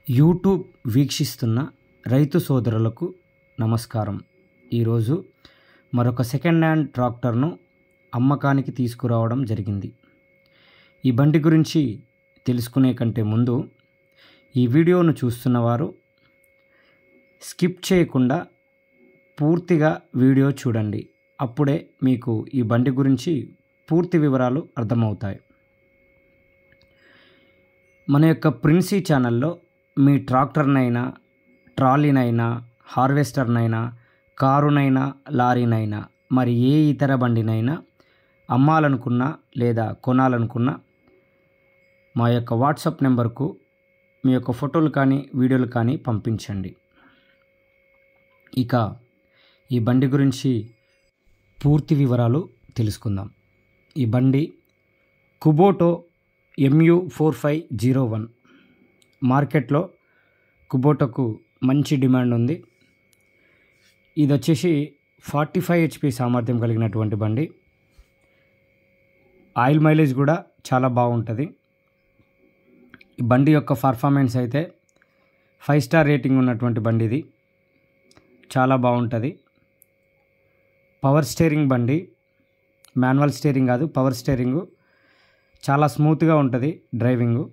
YouTube వీక్షిస్తున్న రైతు సోదరులకు నమస్కారం ఈరోజు మరొక సెకండ్ హ్యాండ్ ట్రాక్టర్ను అమ్మకానికి తీసుకురావడం జరిగింది ఈ బండి గురించి తెలుసుకునే కంటే ముందు ఈ వీడియోను చూస్తున్నవారు స్కిప్ చేయకుండా పూర్తిగా వీడియో చూడండి అప్పుడే మీకు ఈ బండి గురించి పూర్తి వివరాలు అర్థమవుతాయి మన యొక్క ప్రిన్సీ ఛానల్లో మీ ట్రాక్టర్నైనా ట్రాలీనైనా హార్వెస్టర్నైనా కారునైనా లారీనైనా మరి ఏ ఇతర బండినైనా అమ్మాలనుకున్నా లేదా కొనాలనుకున్నా మా యొక్క వాట్సాప్ నెంబర్కు మీ యొక్క ఫోటోలు కానీ వీడియోలు కానీ పంపించండి ఇక ఈ బండి గురించి పూర్తి వివరాలు తెలుసుకుందాం ఈ బండి Kubota MU four five zero one మార్కెట్లో కుబోటోకు మంచి డిమాండ్ ఉంది ఇది వచ్చేసి ఫార్టీ ఫైవ్ హెచ్పి సామర్థ్యం కలిగినటువంటి బండి ఆయిల్ మైలేజ్ కూడా చాలా బాగుంటుంది ఈ బండి యొక్క పర్ఫార్మెన్స్ అయితే ఫైవ్ స్టార్ రేటింగ్ ఉన్నటువంటి బండి ఇది చాలా బాగుంటుంది పవర్ స్టీరింగ్ బండి మాన్యువల్ స్టీరింగ్ కాదు పవర్ స్టీరింగు చాలా స్మూత్గా ఉంటుంది డ్రైవింగు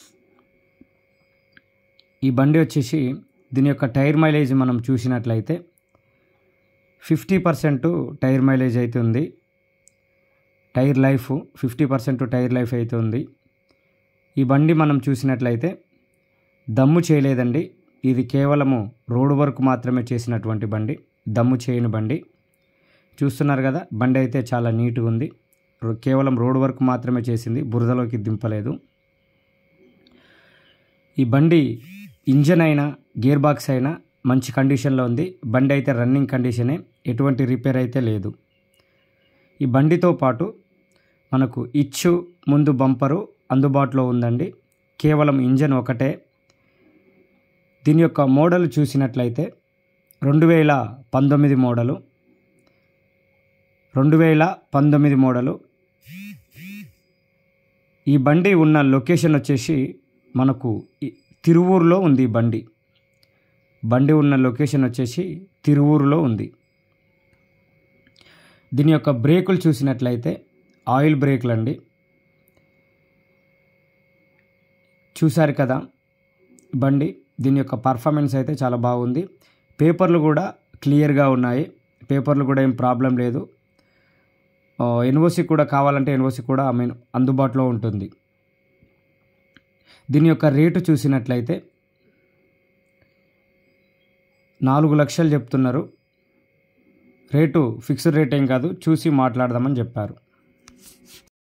ఈ బండి వచ్చేసి దీని యొక్క టైర్ మైలేజ్ మనం చూసినట్లయితే ఫిఫ్టీ పర్సెంట్ టైర్ మైలేజ్ అయితే ఉంది tyre life fifty percent tyre life అయితే ఉంది ఈ బండి మనం చూసినట్లయితే దమ్ము చేయలేదండి ఇది కేవలము రోడ్ వర్క్ మాత్రమే చేసినటువంటి బండి దమ్ము చేయని బండి చూస్తున్నారు కదా బండి అయితే చాలా నీట్గా ఉంది రో- కేవలం రోడ్ వర్క్ మాత్రమే చేసింది బురదలోకి దింపలేదు ఈ బండి ఇంజన్ అయినా గేర్ బాక్స్ అయినా మంచి కండిషన్లో ఉంది బండి అయితే రన్నింగ్ కండిషనే ఎటువంటి రిపేర్ అయితే లేదు ఈ బండితో పాటు మనకు ఇచ్చు ముందు బంపరు అందుబాటులో ఉందండి కేవలం ఇంజన్ ఒకటే దీని యొక్క మోడల్ చూసినట్లయితే రెండు వేల పంతొమ్మిది మోడలు రెండు వేల పంతొమ్మిది మోడలు ఈ బండి ఉన్న లొకేషన్ వచ్చేసి మనకు ఈ తిరువూరులో ఉంది ఈ బండి బండి ఉన్న లొకేషన్ వచ్చేసి తిరువూరులో ఉంది దీని యొక్క బ్రేకులు చూసినట్లయితే ఆయిల్ బ్రేకులు అండి చూశారు కదా బండి దీని యొక్క పర్ఫార్మెన్స్ అయితే చాలా బాగుంది పేపర్లు కూడా క్లియర్గా ఉన్నాయి పేపర్లు కూడా ఏం ప్రాబ్లం లేదు ఎన్ఓసి కూడా కావాలంటే ఎన్ఓసి కూడా ఐ మీన్ అందుబాటులో ఉంటుంది దీని యొక్క రేటు చూసినట్లయితే నాలుగు లక్షలు చెప్తున్నారు రేటు ఫిక్స్డ్ రేట్ ఏం కాదు చూసి మాట్లాడదామని చెప్పారు